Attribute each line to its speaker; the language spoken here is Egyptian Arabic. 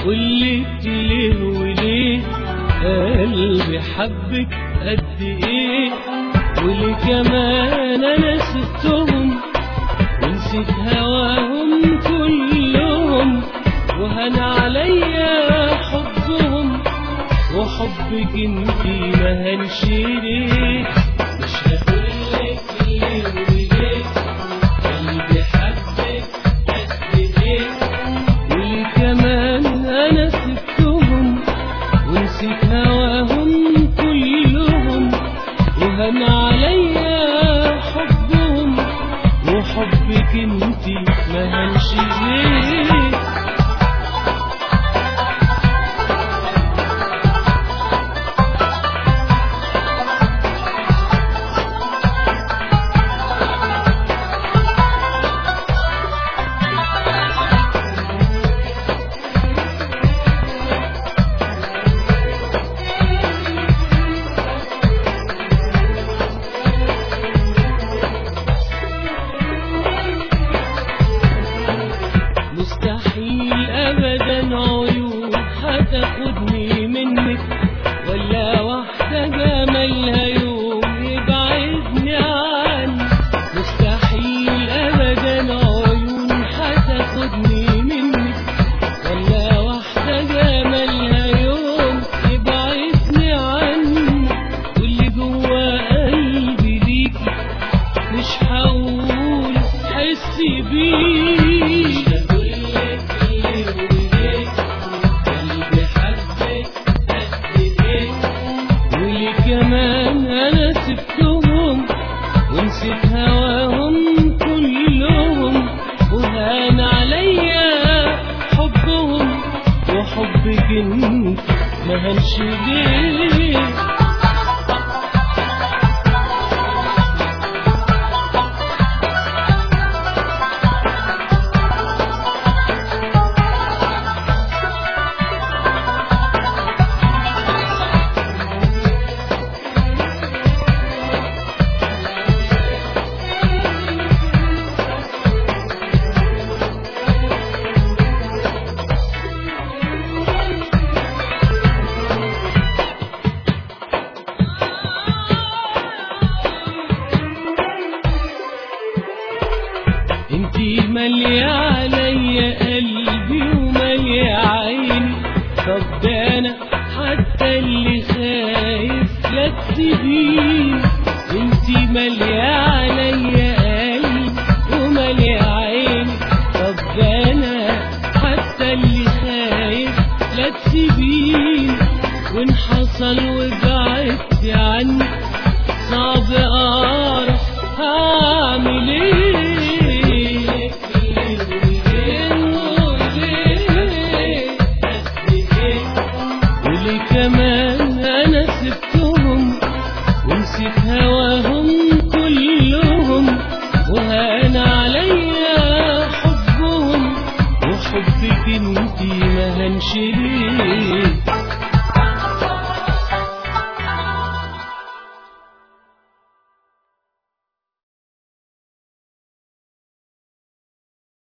Speaker 1: قولي ليه وليه قلبي حبك قد ايه وليه كمان انا سبتهم ونسيت هواهم كلهم وهن عليا حبهم وحبك انتي ما هنشيلك مش هقولك ليه وليه قلبي حبك قد ايه وليه كمان انا سبتهم ونسيت هواهم كلهم وهن عليا حبهم وحبك انتي ما هنشيلك مستحيل ابدا عيون هتاخدني منك ولا واحدة جمالها يوم يبعدني عنك مستحيل ابدا عيون هتاخدني منك ولا واحدة جمالها يوم يبعدني عنك واللي جوا قلبي ليكي مش هقول حسي بيه مش هقولك ليه وليه قلبي حبك قد ايه وليه كمان انا سبتهم ونسيت هواهم كلهم وهان عليا حبهم وحبك انت ما هنش ليه انتي مالية عليا قلبي ومالية عيني طب ده انا حتى اللي خايف لا تسيبيني انتي مالية عليا قلبي ومالية عيني طب ده انا حتى اللي خايف لا تسيبيني وان حصل وبعدتي عني صعب اعرف هعمل ايه وليه كمان انا سبتهم ونسيت هواهم كلهم وهان عليا حبهم وحبك انتي ما هنشليه